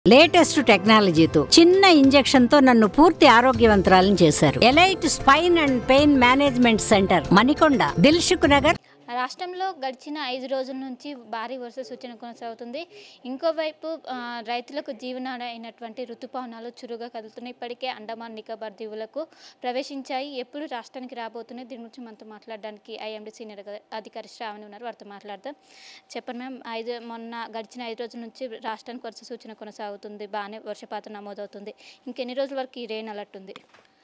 latest టెక్నాలజీతో చిన్న injection తో నన్ను పూర్తి ఆరోగ్యవంతురాలను చేశారు elite spine and pain management centre Manikonda Dilsukh Nagar రాష్ట్రంలో గడిచిన ఐదు రోజుల నుంచి భారీ వర్ష సూచన కొనసాగుతుంది ఇంకోవైపు ఆ, రైతులకు జీవనాడ అయినటువంటి ఋతుపవనాలు చురుగా కదులుతున్నాయి ఇప్పటికే అండమాన్ నికోబార్ దీవులకు ప్రవేశించాయి ఎప్పుడు రాష్ట్రానికి రాబోతున్నాయి దీని గురించి మనతో మాట్లాడడానికి ఐఎండి సీనియర్ అధి- అధికారి శ్రావణి ఉన్నారు వారితో మాట్లాడదాం చెప్పండి మ్యామ్ ఐదు మొన్న గడిచిన ఐదు రోజుల నుంచి రాష్ట్రానికి వర్ష సూచన కొనసాగుతుంది బాగానే వర్షపాతం నమోదవుతుంది ఇంకెన్ని రోజుల వరకు ఈ రెయిన్ అలర్ట్ ఉంది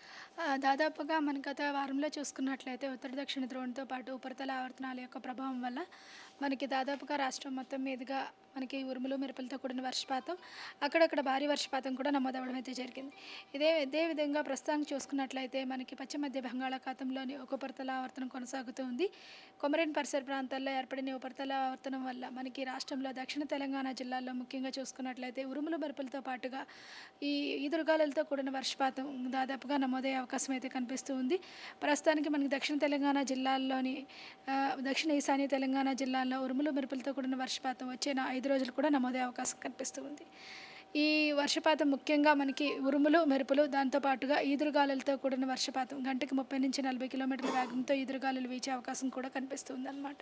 ఆ, దాదాపుగా మన గత వారంలో చూసుకున్నట్లయితే ఉత్తర దక్షిణ ధ్రువంతో పాటు ఉపరితల ఆవర్తనాల యొక్క ప్రభావం వల్ల మనకి దాదాపుగా రాష్ట్రం మొత్తం మీదుగా మనకి ఉరుములు మెరుపులతో కూడిన వర్షపాతం అక్కడక్కడ భారీ వర్షపాతం కూడా నమోదవడం అయితే జరిగింది ఇదే ఇదే విధంగా ప్రస్తుతానికి చూసుకున్నట్లయితే మనకి పశ్చిమ మధ్య బంగాళాఖాతంలోని ఒక ఉపరితల ఆవర్తనం కొనసాగుతూ ఉంది కొమరేన్ పరిసర ప్రాంతాల్లో ఏర్పడిన ఈ ఉపరితల ఆవర్తనం వల్ల మనకి రాష్ట్రంలో దక్షిణ తెలంగాణ జిల్లాల్లో ముఖ్యంగా చూసుకున్నట్లయితే ఉరుములు మెరుపులతో పాటుగా ఈ ఈదురుగాలులతో కూడిన వర్షపాతం దాదాపుగా నమోదయ్యే అవకాశం అయితే కనిపిస్తూ ఉంది ప్రస్తుతానికి మనకి దక్షిణ తెలంగాణ జిల్లాల్లోని ఆ, దక్షిణ ఈశాన్య తెలంగాణ జిల్లాల్లో ఉరుములు మెరుపులతో కూడిన వర్షపాతం వచ్చే నా ఐదు రోజులు కూడా నమోదయ్యే అవకాశం కనిపిస్తూ ఉంది ఈ వర్షపాతం ముఖ్యంగా మనకి ఉరుములు మెరుపులు దాంతోపాటుగా ఈదురుగాలులతో కూడిన వర్షపాతం గంటకి ముప్పై నుంచి నలభై కిలోమీటర్ల వేగంతో ఈదురుగాలులు వీచే అవకాశం కూడా కనిపిస్తుంది అనమాట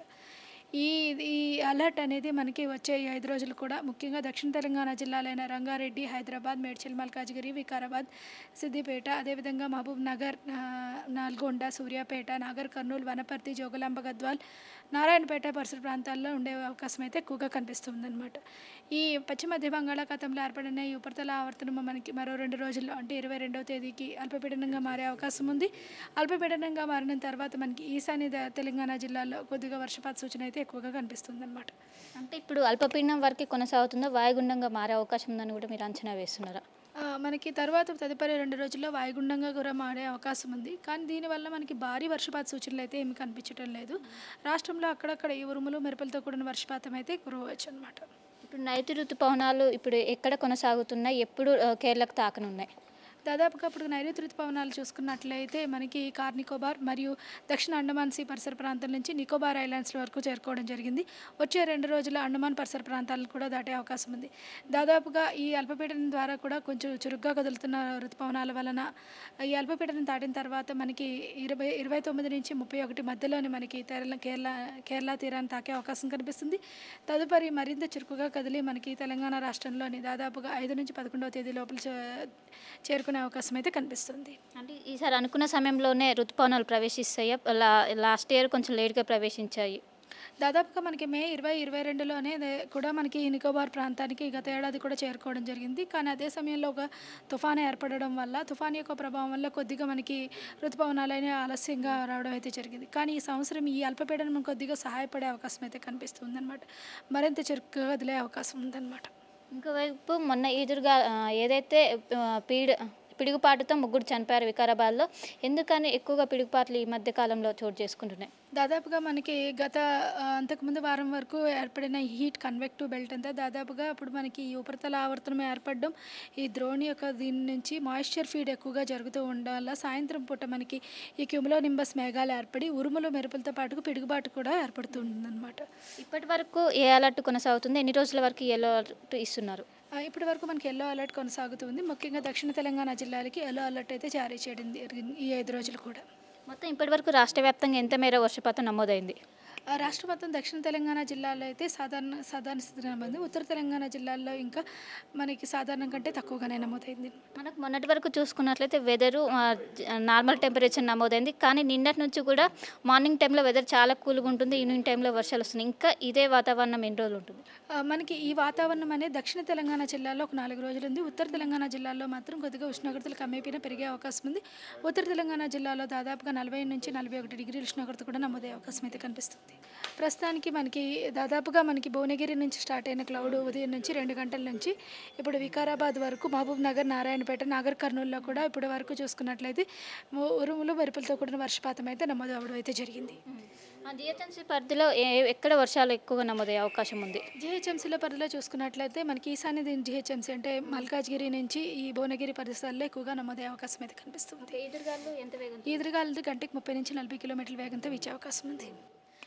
ఈ ఈ అలర్ట్ అనేది మనకి వచ్చే ఈ ఐదు రోజులు కూడా ముఖ్యంగా దక్షిణ తెలంగాణ జిల్లాలైన రంగారెడ్డి హైదరాబాద్ మేడ్చల్ మల్కాజ్గిరి వికారాబాద్ సిద్దిపేట అదేవిధంగా మహబూబ్ నగర్ ఆ, నల్గొండ సూర్యాపేట నాగర్ కర్నూలు వనపర్తి జోగులాంబ గద్వాల్ నారాయణపేట పరిసర ప్రాంతాల్లో ఉండే అవకాశం అయితే ఎక్కువగా కనిపిస్తుందన్నమాట ఈ పశ్చిమ మధ్య బంగాళాఖాతంలో ఏర్పడిన ఈ ఉపరితల ఆవర్తనం మనకి మరో రెండు రోజుల్లో అంటే ఇరవై రెండవ తేదీకి అల్పపీడనంగా మారే అవకాశం ఉంది అల్పపీడనంగా మారిన తర్వాత మనకి ఈశాన్య ద- తెలంగాణ జిల్లాలో కొద్దిగా వర్షపాత సూచన అయితే ఎక్కువగా కనిపిస్తుంది అనమాట అంటే ఇప్పుడు అల్పపీడనం వరకు కొనసాగుతుందో వాయుగుండంగా మారే అవకాశం ఉందని కూడా మీరు అంచనా వేస్తున్నారా మనకి తర్వాత తదుపరి రెండు రోజుల్లో వాయుగుండంగా కూడా మారే అవకాశం ఉంది కానీ దీనివల్ల మనకి భారీ వర్షపాత సూచనలు అయితే ఏమి కనిపించడం లేదు రాష్ట్రంలో అక్కడక్కడ ఈ ఉరుములు మెరుపులతో కూడిన వర్షపాతం అయితే కురవచ్చు అనమాట ఇప్పుడు నైరుతి ఋతుపవనాలు ఇప్పుడు ఎక్కడ కొనసాగుతున్నాయి ఎప్పుడు ఆ, కేరళకు తాకనున్నాయి దాదాపుగా ఇప్పుడు నైరుతి ఋతుపవనాలు చూసుకున్నట్లయితే మనకి కార్ నికోబార్ మరియు దక్షిణ అండమాన్ సీ పరిసర ప్రాంతం నుంచి నికోబార్ ఐలాండ్స్ వరకు చేరుకోవడం జరిగింది వచ్చే రెండు రోజుల అండమాన్ పరిసర ప్రాంతాలను కూడా దాటే అవకాశం ఉంది దాదాపుగా ఈ అల్పపీడనం ద్వారా కూడా కొంచెం చురుగ్గా కదులుతున్న ఋతుపవనాల వలన ఈ అల్పపీడనం దాటిన తర్వాత మనకి ఇరవై ఇరవై తొమ్మిది నుంచి ముప్పై ఒకటి మధ్యలోనే మనకి కేరళ కేరళ కేరళ తీరాన్ని తాకే అవకాశం కనిపిస్తుంది తదుపరి మరింత చురుకుగా కదిలి మనకి తెలంగాణ రాష్ట్రంలోని దాదాపుగా ఐదు నుంచి పదకొండవ తేదీ లోపల చే- చేరుకునే అవకాశం అయితే కనిపిస్తుంది అంటే ఈసారి అనుకున్న సమయంలోనే ఋతుపవనాలు ప్రవేశిస్తాయి లా లాస్ట్ ఇయర్ కొంచెం లేట్గా ప్రవేశించాయి దాదాపుగా మనకి మే ఇరవై ఇరవై రెండులోనే దే- కూడా మనకి ఈ నికోబార్ ప్రాంతానికి గత ఏడాది కూడా చేరుకోవడం జరిగింది కానీ అదే సమయంలో ఒక తుఫాను ఏర్పడడం వల్ల తుఫాను యొక్క ప్రభావం వల్ల కొద్దిగా మనకి ఋతుపవనాలైన ఆలస్యంగా రావడం అయితే జరిగింది కానీ ఈ సంవత్సరం ఈ అల్పపీడనం కొద్దిగా సహాయపడే అవకాశం అయితే కనిపిస్తుంది అనమాట మరింత చురుకుగా వదిలే అవకాశం ఉందన్నమాట ఇంకోవైపు మొన్న ఎదురుగా ఆ, ఏదైతే ఆ, పీడ పిడుగుపాటుతో ముగ్గురు చనిపోయారు వికారాబాద్లో ఎందుకని ఎక్కువగా పిడుగుపాట్లు ఈ మధ్య కాలంలో చోటు చేసుకుంటున్నాయి దాదాపుగా మనకి గత ఆ, అంతకుముందు వారం వరకు ఏర్పడిన ఈ హీట్ కన్వెక్టివ్ బెల్ట్ అంతా దాదాపుగా ఇప్పుడు మనకి ఈ ఉపరితల ఆవర్తనం ఏర్పడడం ఈ ద్రోణి యొక్క దీని నుంచి మాయిశ్చర్ ఫీడ్ ఎక్కువగా జరుగుతూ ఉండడం వల్ల సాయంత్రం పూట మనకి ఈ క్యుములో నింబస్ మేఘాలు ఏర్పడి ఉరుములు మెరుపులతో పాటు పిడుగుబాటు కూడా ఏర్పడుతుందన్నమాట ఇప్పటి వరకు ఏ అలర్ట్ కొనసాగుతుంది ఎన్ని రోజుల వరకు ఎల్లో అలర్ట్ ఇస్తున్నారు ఆ, ఇప్పటి వరకు మనకి ఎల్లో అలర్ట్ కొనసాగుతుంది ముఖ్యంగా దక్షిణ తెలంగాణ జిల్లాలకి ఎల్లో అలర్ట్ అయితే జారీ చేయడం జరిగింది ఈ ఐదు రోజులు కూడా మొత్తం ఇప్పటి వరకు రాష్ట్ర వ్యాప్తంగా ఎంత మేర వర్షపాతం నమోదైంది ఆ, రాష్ట్ర మొత్తం దక్షిణ తెలంగాణ జిల్లాలో అయితే సాధారణ సాధారణ స్థితి నమోదు ఉత్తర తెలంగాణ జిల్లాల్లో ఇంకా మనకి సాధారణం కంటే తక్కువగానే నమోదైంది మనకు మొన్నటి వరకు చూసుకున్నట్లయితే వెదరు నార్మల్ టెంపరేచర్ నమోదైంది కానీ నిన్నటి నుంచి కూడా మార్నింగ్ టైంలో వెదర్ చాలా కూల్గా ఉంటుంది ఈవినింగ్ టైంలో వర్షాలు వస్తున్నాయి ఇంకా ఇదే వాతావరణం ఎన్ని రోజులు ఉంటుంది ఆ, మనకి ఈ వాతావరణం అనేది దక్షిణ తెలంగాణ జిల్లాలో ఒక నాలుగు రోజులు ఉంది ఉత్తర తెలంగాణ జిల్లాలో మాత్రం కొద్దిగా ఉష్ణోగ్రతలు కమ్మేపిన పెరిగే అవకాశం ఉంది ఉత్తర తెలంగాణ జిల్లాలో దాదాపుగా నలభై నుంచి నలభై ఒకటి డిగ్రీల ఉష్ణోగ్రత కూడా నమోదయ్యే అవకాశం అయితే కనిపిస్తుంది ప్రస్తుతానికి మనకి దాదాపుగా మనకి భువనగిరి నుంచి స్టార్ట్ అయిన క్లౌడ్ ఉదయం నుంచి రెండు గంటల నుంచి ఇప్పుడు వికారాబాద్ వరకు మహబూబ్ నగర్ నారాయణపేట నాగర్ కర్నూలులో కూడా ఇప్పుడు వరకు చూసుకున్నట్లయితే ఉ- ఉరుములు మెరుపులతో కూడిన వర్షపాతం అయితే నమోదు అవ్వడం అయితే జరిగింది జిహెచ్ఎంసీ పరిధిలో ఏ ఎక్కడ వర్షాలు ఎక్కువగా నమోదయ్యే అవకాశం ఉంది జిహెచ్ఎంసీలో పరిధిలో చూసుకున్నట్లయితే మనకి ఈశాన్య జిహెచ్ఎంసీ అంటే మల్కాజ్గిరి నుంచి ఈ భువనగిరి పరిసరాల్లో ఎక్కువగా నమోదయ్యే అవకాశం అయితే కనిపిస్తుంది ఎదురుగాలు ఎంత వేగం ఈదురుగాలు గంటకి ముప్పై నుంచి నలభై కిలోమీటర్ల వేగంతో వీచే అవకాశం ఉంది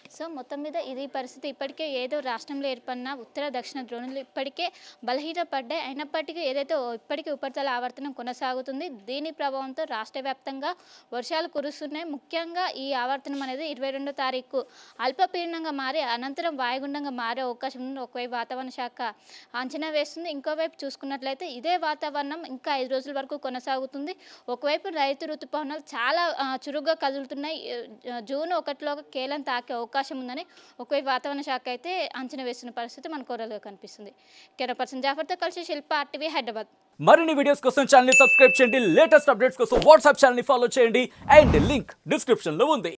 సో మొత్తం మీద ఇది పరిస్థితి ఇప్పటికే ఏదో రాష్ట్రంలో ఏర్పడిన ఉత్తర దక్షిణ ద్రోణులు ఇప్పటికే బలహీనపడ్డాయి అయినప్పటికీ ఏదైతే ఓ- ఇప్పటికీ ఉపరితల ఆవర్తనం కొనసాగుతుంది దీని ప్రభావంతో రాష్ట్ర వ్యాప్తంగా వర్షాలు కురుస్తున్నాయి ముఖ్యంగా ఈ ఆవర్తనం అనేది ఇరవై రెండో తారీఖు అల్పపీడనంగా మారి అనంతరం వాయుగుండంగా మారే అవకాశం ఉంది ఒకవైపు వాతావరణ శాఖ అంచనా వేస్తుంది ఇంకోవైపు చూసుకున్నట్లయితే ఇదే వాతావరణం ఇంకా ఐదు రోజుల వరకు కొనసాగుతుంది ఒకవైపు రైతు ఋతుపవనాలు చాలా ఆ, చురుగ్గా కదులుతున్నాయి ఆ, జూన్ ఒకటిలోగా కేలం తాకే అవకాశం ఉందని ఒకవైపు వాతావరణ శాఖ అయితే అంచనా వేస్తున్న పరిస్థితి మన కోరలుగా కనిపిస్తుంది కెమెరా పర్సన్ జాఫర్తో కలిసి శిల్ప ఆర్టీవీ హైదరాబాద్ మరిన్ని వీడియోస్ కోసం ఛానల్ సబ్స్క్రైబ్ చేయండి లేటెస్ట్ అప్డేట్స్ కోసం వాట్సాప్ ఛానల్ ఫాలో చేయండి అండ్ లింక్ డిస్క్రిప్షన్ లో ఉంది